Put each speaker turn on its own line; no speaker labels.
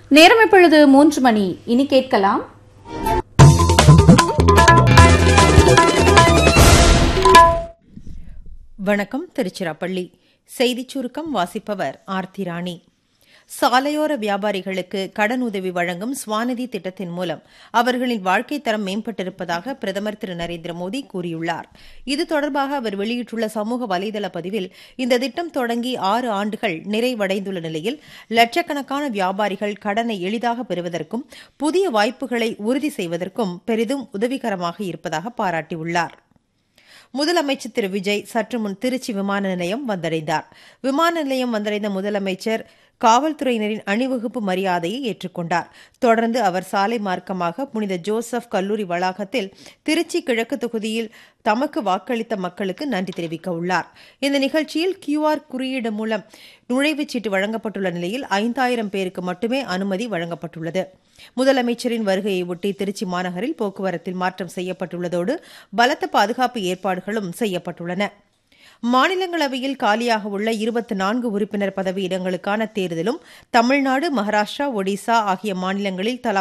நேரம் இப்பொழுது மூன்று மணி இனி கேட்கலாம்
வணக்கம் திருச்சிராப்பள்ளி செய்திச் சுருக்கம் வாசிப்பவர் ஆர்த்தி ராணி சாலையோர வியாபாரிகளுக்கு கடன் உதவி வழங்கும் ஸ்வாநிதி திட்டத்தின் மூலம் அவர்களின் வாழ்க்கை தரம் மேம்பட்டிருப்பதாக பிரதமர் திரு நரேந்திர மோடி கூறியுள்ளார் இது தொடர்பாக அவர் வெளியிட்டுள்ள சமூக வலைதள பதிவில் இந்த திட்டம் தொடங்கி ஆறு ஆண்டுகள் நிறைவடைந்துள்ள நிலையில் லட்சக்கணக்கான வியாபாரிகள் கடனை எளிதாக பெறுவதற்கும் புதிய வாய்ப்புகளை உறுதி செய்வதற்கும் பெரிதும் உதவிகரமாக இருப்பதாக பாராட்டியுள்ளார் முதலமைச்சர் திரு விஜய் சற்று முன் திருச்சி விமான நிலையம் வந்தடைந்தார் விமான நிலையம் வந்தடைந்த முதலமைச்சர் காவல்துறையினரின் அணிவகுப்பு மரியாதையை ஏற்றுக்கொண்டார் தொடர்ந்து அவர் சாலை மார்க்கமாக புனித ஜோசப் கல்லூரி வளாகத்தில் திருச்சி கிழக்கு தொகுதியில் தமக்கு வாக்களித்த மக்களுக்கு நன்றி தெரிவிக்க உள்ளார் இந்த நிகழ்ச்சியில் கியூஆர் குறியீடு மூலம் நுழைவுச் சீட்டு வழங்கப்பட்டுள்ள நிலையில் ஐந்தாயிரம் பேருக்கு மட்டுமே அனுமதி வழங்கப்பட்டுள்ளது முதலமைச்சரின் வருகையை ஒட்டி திருச்சி மாநகரில் போக்குவரத்தில் மாற்றம் செய்யப்பட்டுள்ளதோடு பலத்த பாதுகாப்பு ஏற்பாடுகளும் செய்யப்பட்டுள்ளன மாநிலங்களவையில் காலியாக உள்ள இருபத்தி நான்கு உறுப்பினர் பதவி இடங்களுக்கான தேர்தலும் தமிழ்நாடு மகாராஷ்டிரா ஒடிசா ஆகிய மாநிலங்களில் தலா